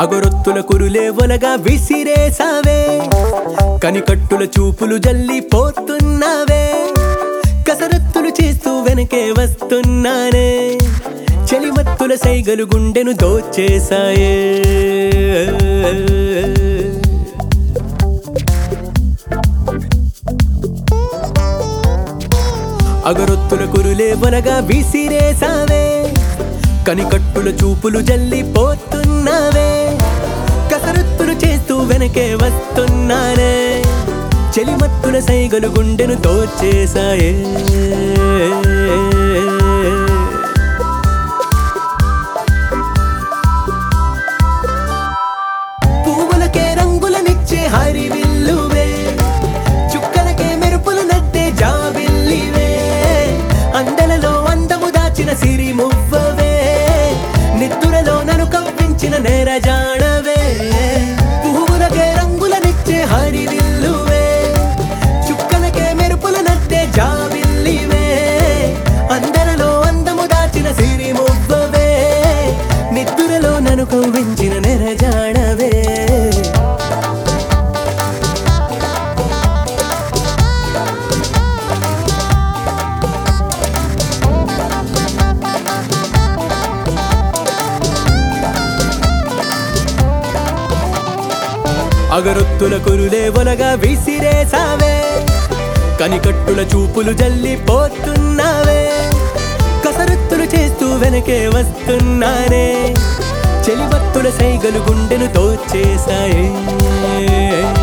అగరొత్తుల కురులే ఒలగా విసిరేసావే కనికట్టుల చూపులు జల్లి పోతున్నావే కసరత్తులు చేస్తూ వెనకే వస్తున్నానే చెలిమత్తుల సైగలు గుండెను దోచేశాయే అగరొత్తుల కురులే వనగా విసిరేసావే కనికట్టుల చూపులు జల్లి పోతున్నావే కసరత్తులు చేస్తూ వెనకే వస్తున్నానే చెలిమత్తుల సైగలు గుండెను తోచేశాయే పువ్వులకే రంగులనిచ్చే హరివిల్లువే చుక్కలకే మెరుపులు నట్టే జాబిల్లివే అందలలో అందము దాచిన సిరి మువ్వవే నిత్తురలో నన్ను కప్పించిన నేరజాడవే పువ్వులకే రంగులనిచ్చే హరివిల్లువే చుక్కలకే మెరుపులు నట్టే జాబిల్లివే అందరలో అందము దాచిన సిరి మువ్వవే నిద్దురలో నన్ను కవ్వించిన నెరజాడవే అగరొత్తుల కురులే ఒలగా విసిరేసావే కనికట్టుల చూపులు జల్లి పోతున్నావే కసరత్తులు చేస్తూ వెనకే వస్తున్నానే చెలివత్తుల సైగలు గుండెను తోచేశాయే